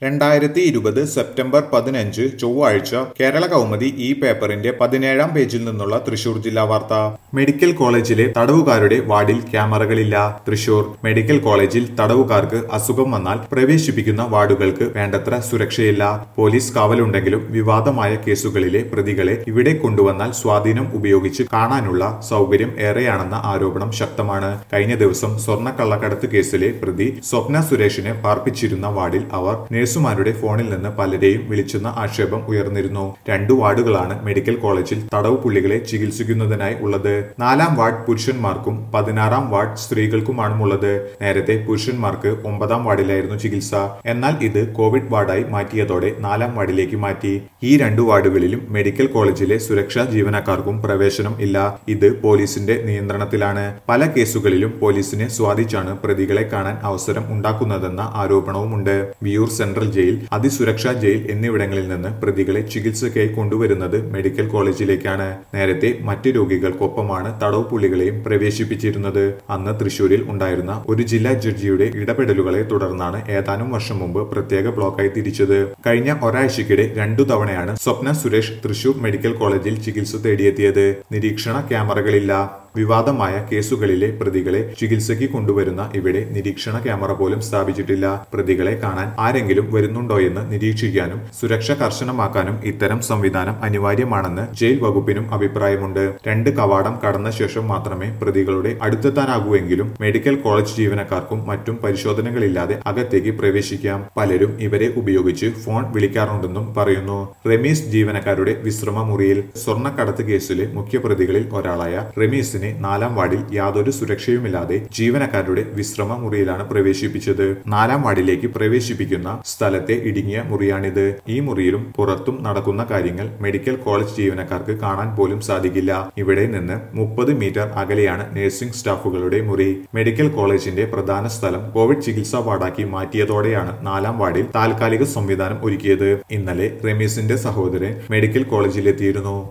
രണ്ടായിരത്തി ഇരുപത് സെപ്റ്റംബർ പതിനഞ്ച് ചൊവ്വാഴ്ച കേരള കൗമുദി ഈ പേപ്പറിന്റെ പതിനേഴാം പേജിൽ നിന്നുള്ള തൃശൂർ ജില്ലാ വാർത്ത മെഡിക്കൽ കോളേജിലെ തടവുകാരുടെ വാർഡിൽ ക്യാമറകളില്ല തൃശൂർ മെഡിക്കൽ കോളേജിൽ തടവുകാർക്ക് അസുഖം വന്നാൽ പ്രവേശിപ്പിക്കുന്ന വാർഡുകൾക്ക് വേണ്ടത്ര സുരക്ഷയില്ല പോലീസ് കാവലുണ്ടെങ്കിലും വിവാദമായ കേസുകളിലെ പ്രതികളെ ഇവിടെ കൊണ്ടുവന്നാൽ സ്വാധീനം ഉപയോഗിച്ച് കാണാനുള്ള സൗകര്യം ഏറെയാണെന്ന ആരോപണം ശക്തമാണ് കഴിഞ്ഞ ദിവസം സ്വർണ്ണ കള്ളക്കടത്ത് കേസിലെ പ്രതി സ്വപ്ന സുരേഷിനെ പാർപ്പിച്ചിരുന്ന വാർഡിൽ അവർ നഴ്സുമാരുടെ ഫോണിൽ നിന്ന് പലരെയും വിളിച്ചെന്ന ആക്ഷേപം ഉയർന്നിരുന്നു രണ്ടു വാർഡുകളാണ് മെഡിക്കൽ കോളേജിൽ തടവ് പുള്ളികളെ ചികിത്സിക്കുന്നതിനായി ഉള്ളത് നാലാം വാർഡ് പുരുഷന്മാർക്കും പതിനാറാം വാർഡ് സ്ത്രീകൾക്കുമാണുള്ളത് നേരത്തെ പുരുഷന്മാർക്ക് ഒമ്പതാം വാർഡിലായിരുന്നു ചികിത്സ എന്നാൽ ഇത് കോവിഡ് വാർഡായി മാറ്റിയതോടെ നാലാം വാർഡിലേക്ക് മാറ്റി ഈ രണ്ടു വാർഡുകളിലും മെഡിക്കൽ കോളേജിലെ സുരക്ഷാ ജീവനക്കാർക്കും പ്രവേശനം ഇല്ല ഇത് പോലീസിന്റെ നിയന്ത്രണത്തിലാണ് പല കേസുകളിലും പോലീസിനെ സ്വാധീനിച്ചാണ് പ്രതികളെ കാണാൻ അവസരം ഉണ്ടാക്കുന്നതെന്ന ആരോപണവുമുണ്ട് വിയൂർ സെൻട്രൽ ജയിൽ അതിസുരക്ഷാ ജയിൽ എന്നിവിടങ്ങളിൽ നിന്ന് പ്രതികളെ ചികിത്സയ്ക്കായി കൊണ്ടുവരുന്നത് മെഡിക്കൽ കോളേജിലേക്കാണ് നേരത്തെ മറ്റ് രോഗികൾക്കൊപ്പമാണ് തടവ് പുള്ളികളെയും പ്രവേശിപ്പിച്ചിരുന്നത് അന്ന് തൃശൂരിൽ ഉണ്ടായിരുന്ന ഒരു ജില്ലാ ജഡ്ജിയുടെ ഇടപെടലുകളെ തുടർന്നാണ് ഏതാനും വർഷം മുമ്പ് പ്രത്യേക ബ്ലോക്കായി തിരിച്ചത് കഴിഞ്ഞ ഒരാഴ്ചക്കിടെ രണ്ടു തവണയാണ് സ്വപ്ന സുരേഷ് തൃശൂർ മെഡിക്കൽ കോളേജിൽ ചികിത്സ തേടിയെത്തിയത് നിരീക്ഷണ ക്യാമറകളില്ല വിവാദമായ കേസുകളിലെ പ്രതികളെ ചികിത്സയ്ക്ക് കൊണ്ടുവരുന്ന ഇവിടെ നിരീക്ഷണ ക്യാമറ പോലും സ്ഥാപിച്ചിട്ടില്ല പ്രതികളെ കാണാൻ ആരെങ്കിലും വരുന്നുണ്ടോയെന്ന് നിരീക്ഷിക്കാനും സുരക്ഷ കർശനമാക്കാനും ഇത്തരം സംവിധാനം അനിവാര്യമാണെന്ന് ജയിൽ വകുപ്പിനും അഭിപ്രായമുണ്ട് രണ്ട് കവാടം കടന്ന ശേഷം മാത്രമേ പ്രതികളുടെ അടുത്തെത്താനാകൂവെങ്കിലും മെഡിക്കൽ കോളേജ് ജീവനക്കാർക്കും മറ്റും പരിശോധനകളില്ലാതെ അകത്തേക്ക് പ്രവേശിക്കാം പലരും ഇവരെ ഉപയോഗിച്ച് ഫോൺ വിളിക്കാറുണ്ടെന്നും പറയുന്നു റമീസ് ജീവനക്കാരുടെ വിശ്രമ മുറിയിൽ സ്വർണ്ണക്കടത്ത് കേസിലെ മുഖ്യപ്രതികളിൽ ഒരാളായ റമീസിനെ നാലാം വാർഡിൽ യാതൊരു സുരക്ഷയുമില്ലാതെ ജീവനക്കാരുടെ വിശ്രമ മുറിയിലാണ് പ്രവേശിപ്പിച്ചത് നാലാം വാർഡിലേക്ക് പ്രവേശിപ്പിക്കുന്ന സ്ഥലത്തെ ഇടുങ്ങിയ മുറിയാണിത് ഈ മുറിയിലും പുറത്തും നടക്കുന്ന കാര്യങ്ങൾ മെഡിക്കൽ കോളേജ് ജീവനക്കാർക്ക് കാണാൻ പോലും സാധിക്കില്ല ഇവിടെ നിന്ന് മുപ്പത് മീറ്റർ അകലെയാണ് നഴ്സിംഗ് സ്റ്റാഫുകളുടെ മുറി മെഡിക്കൽ കോളേജിന്റെ പ്രധാന സ്ഥലം കോവിഡ് ചികിത്സാ വാർഡാക്കി മാറ്റിയതോടെയാണ് നാലാം വാർഡിൽ താൽക്കാലിക സംവിധാനം ഒരുക്കിയത് ഇന്നലെ റമീസിന്റെ സഹോദരൻ മെഡിക്കൽ കോളേജിലെത്തിയിരുന്നു